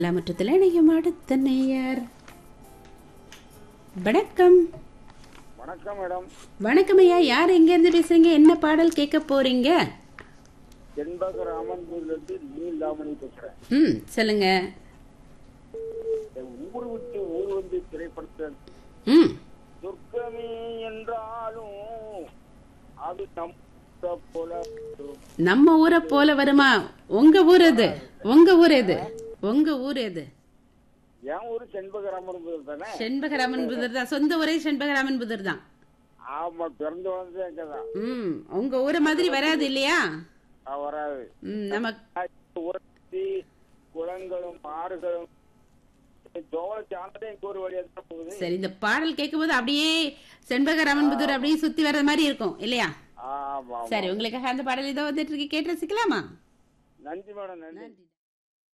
லாமற்றத்தில் இணையும் அடுத்த நேயர் வணக்கம் வணக்கம் மேடம் வணக்கம் ஐயா யார் எங்கேருந்து பேசுறீங்க என்ன பாடல் கேட்க போறீங்க தென்பக ராமன்பூர்லேருந்து நீலாமணி பேசுறேன் ம் சொல்லுங்க இந்த ஊர் விட்டு ஊர் வந்து திரைப்படத்தை ம் சொர்க்கமே என்றாலும் அது நம்ம போல நம்ம ஊரை போல வருமா உங்க ஊர் எது உங்க ஊர் எது உங்க ஊர் எது என் ஊரு செண்பக ராமன்பூர் தானே செண்பகராமன் புதர் தான் சொந்த ஊரே செண்பகராமன் புதர் தான் ஆமா பிறந்து வளர்ந்தது அங்கதான் ம் உங்க ஊரை மாதிரி வராது இல்லையா ஆ, வராது நம்ம உரத்தி குளங்களும் ஆறுகளும் ஜோல சாணதே எங்க ஊர் வழியா தான் போகுது சரி இந்த பாடல் கேட்கும்போது அப்படியே செண்பகராமன் புதர் அப்படியே சுத்தி வர்ற மாதிரி இருக்கும் இல்லையா ஆமா ஆமா. சரி உங்களுக்காக அந்த பாடல் இதோ வந்துட்டு இருக்கு கேட்டு ரசிக்கலாமா நன்றி மேடம் நன்றி நன்றி